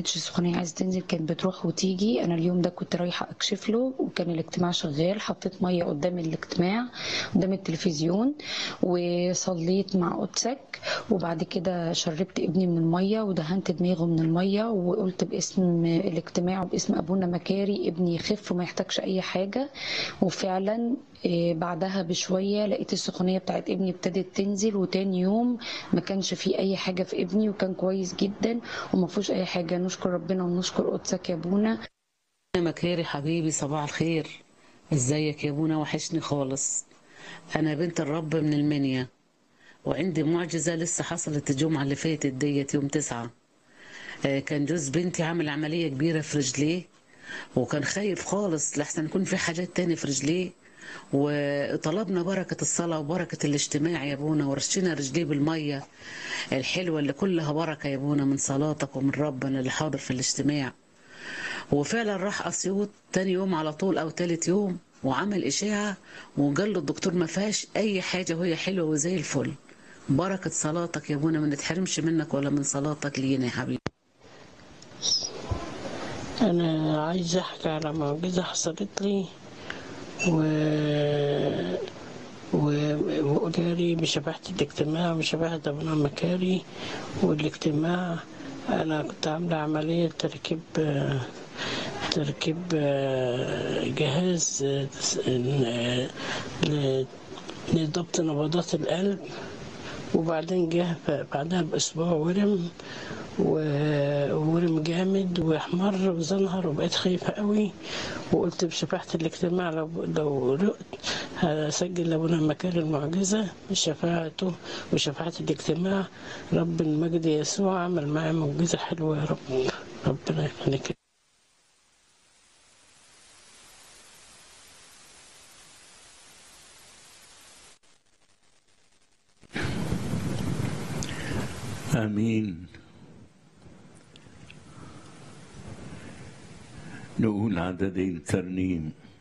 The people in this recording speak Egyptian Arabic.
كانتش سخونية عايزة تنزل كانت بتروح وتيجي أنا اليوم ده كنت رايحة أكشف له وكان الاجتماع شغال حطيت مية قدام الاجتماع قدام التلفزيون وصليت مع قدسك وبعد كده شربت ابني من المية ودهنت دماغه من المية وقلت باسم الاجتماع وباسم أبونا مكاري ابني يخف وما يحتاجش أي حاجة وفعلا إيه، بعدها بشوية لقيت السخونية بتاعت ابني ابتدت تنزل وتاني يوم ما كانش فيه أي حاجة في ابني وكان كويس جدا وما فيهوش أي حاجة نشكر ربنا ونشكر قدسك يا أبونا مكاري حبيبي صباح الخير ازيك يا ابونا وحشني خالص انا بنت الرب من المنيا وعندي معجزة لسه حصلت الجمعة اللي فاتت ديت يوم تسعة آه، كان جوز بنتي عامل عملية كبيرة في رجليه وكان خايف خالص لحسن يكون في حاجات تاني في رجليه وطلبنا بركة الصلاة وبركة الاجتماع يا ابونا ورشينا رجليه بالمية الحلوة اللي كلها بركة يا ابونا من صلاتك ومن ربنا اللي حاضر في الاجتماع وفعلا راح اسيوط تاني يوم على طول او تالت يوم وعمل اشاعه وقال له الدكتور ما فيهاش اي حاجه وهي حلوه وزي الفل بركه صلاتك يا ابونا ما نتحرمش منك ولا من صلاتك لينا يا حبيبي أنا عايز أحكي على معجزة حصلت لي و و- وقولي بشبهة الاجتماع وشبهة أبونا مكاري والاجتماع أنا كنت عاملة عملية تركيب تركيب جهاز ل- لضبط نبضات القلب وبعدين جه بعدها بأسبوع ورم و- وورم جامد واحمر وزنهر وبقيت خايفة قوي وقلت بشفاعة الاجتماع لو لو رقت هسجل لأبونا مكان المعجزة بشفاعته وشفاعة الاجتماع رب المجد يسوع عمل معايا معجزة حلوة يا رب ربنا يخليك آمين نقول عددين ترنيم